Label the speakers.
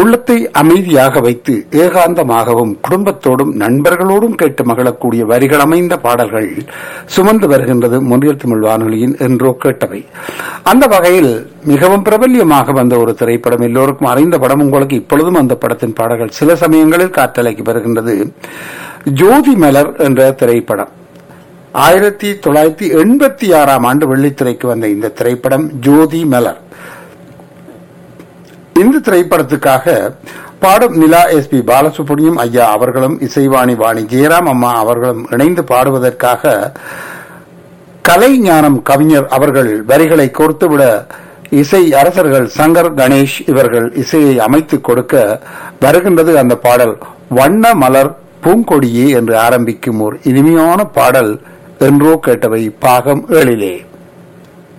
Speaker 1: உள்ளத்தை அமைதியாக வைத்து ஏகாந்தமாகவும் குடும்பத்தோடும் நண்பர்களோடும் கேட்டு மகிழக்கூடிய வரிகள் அமைந்த பாடல்கள் சுமந்து வருகின்றது முன்னில் தமிழ் வானொலியின் என்றோ கேட்டவை அந்த வகையில் மிகவும் பிரபல்யமாக வந்த ஒரு திரைப்படம் எல்லோருக்கும் அறிந்த படம் உங்களுக்கு இப்பொழுதும் அந்த படத்தின் பாடல்கள் சில சமயங்களில் காற்றலைக்கு வருகின்றது ஜோதி மலர் என்ற திரைப்படம் ஆயிரத்தி தொள்ளாயிரத்தி எண்பத்தி ஆறாம் ஆண்டு வெள்ளித்திரைக்கு வந்த இந்த திரைப்படம் ஜோதி மலர் இந்த திரைப்படத்துக்காக பாடும் நிலா எஸ் பி பாலசுப்ரமணியம் ஐயா அவர்களும் இசைவாணி வாணி ஜெயராம் அம்மா அவர்களும் இணைந்து பாடுவதற்காக கலை ஞானம் கவிஞர் அவர்கள் வரிகளை கோர்த்துவிட இசை அரசர்கள் சங்கர் கணேஷ் இவர்கள் இசையை அமைத்துக் கொடுக்க வருகின்றது அந்த பாடல் வண்ண மலர் பூங்கொடியே என்று ஆரம்பிக்கும் ஒரு இனிமையான பாடல் என்றோ கேட்டவை பாகம் ஏழிலே